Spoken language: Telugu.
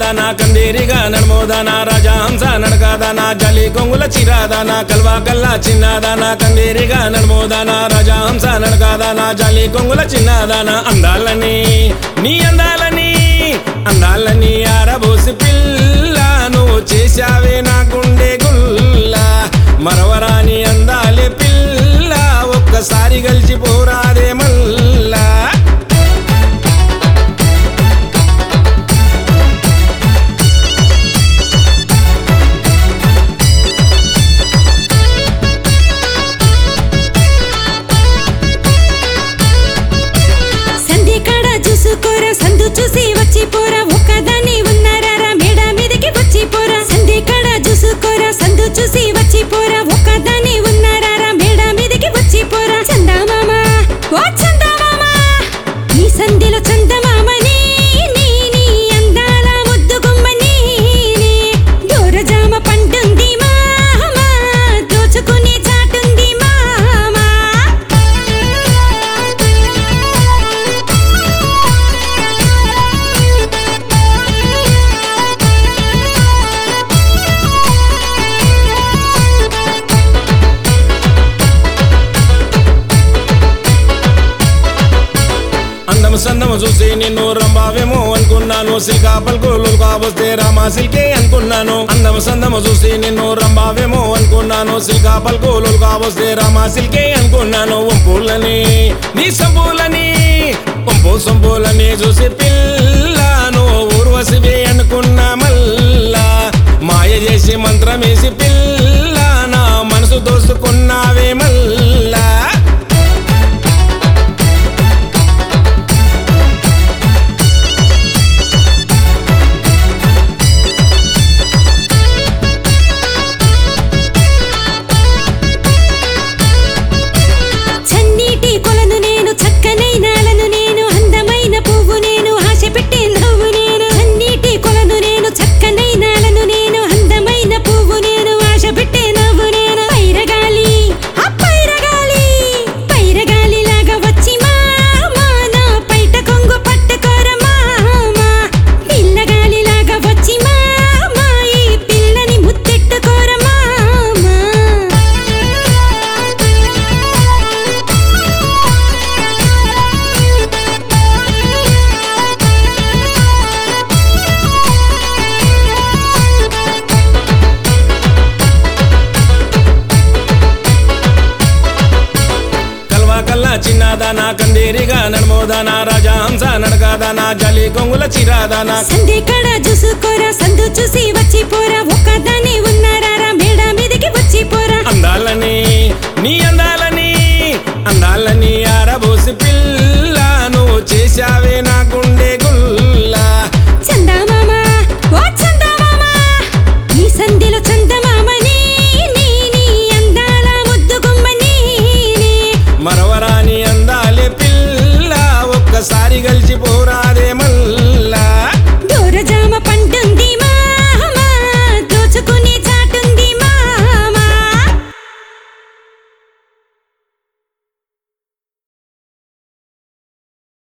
చిన్నదాన కందేరిగా నడమోదాన రాజహంస నడకాదాన జలి కొంగుల చిరాదాన కల్వా కల్లా చిన్నదాన కందేరిగా నడమోదాన రాజహంస నడకాదాన జలి కొంగుల చిన్నదాన అందాలని నీ అందాలని అందాలని ఆరబోసి పిల్ల నువ్వు చేశావే నా గుండె గుల్ల మరవరాని అందాలే పిల్ల ఒక్కసారి కలిసి పోరాదే మల్లా సంధి కాడ చూసుకోరా సందు చూసి వచ్చి పోరా ఒక్కదాన్ని ఉన్నారా మేడ మీదకి వచ్చి పోరా సంధి కాడ చూసుకోరా సందు చూసి వచ్చి పోరా ఒక్కదాన్ని ఉన్నారా మేడ మీదకి వచ్చి పోరా చందమామ ఓ చందమామ ఈ సంధిలో చందమామని నీ నీ అందాల ముద్దు గుమ్మని దూరజామ పండుంది మామ దోచుకునే చాటుంది మామ అందము సందము చూసి నిన్ను రంబావేమో అనుకున్నాను సిల్కా పలుకులు కాబోస్తే రామా సిల్కే అనుకున్నాను అందము సందము చూసి నిన్ను రంబావేమో అనుకున్నాను సిల్కా పలుకులు కాబోస్తే రామా సిల్కే అనుకున్నాను వంపులని నీ సంపులని వంపు సంపులని చూసి పిల్లను ఊర్వశివే అనుకున్నా మల్లా మాయ చేసి మంత్రమేసి పిల్ల నా మనసు దోసుకున్నావే మల్లా చన్నీటి కొలను నేను చక్కనైనాలను నేను అందమైన పువ్వు నేను ఆశ పెట్టే నవ్వు నేను చన్నీటి కొలను నేను చక్కనైనాలను నేను అందమైన పువ్వు నేను ఆశ పెట్టే నవ్వు నేను పైరగాలి ఆ పైరగాలి పైరగాలి లాగా వచ్చి మామా నా పైట కొంగు పట్టుకోర మామా పిల్లగాలి లాగా వచ్చి మామా ఈ పిల్లని ముత్తెట్టుకోర మామా కల్వా కల్లా చిన్నదాన కందేరిగా నడమోదాన రాజహంస నడకాదాన జలి కొంగుల చిరాదాన సంధి కాడ చూసుకోరా సందు చూసి వచ్చి పోరా ఒక్కదాన్ని ఉన్నారా మేడ మీదకి వచ్చి పోరా అందాలని నీ అందాలని అందాలని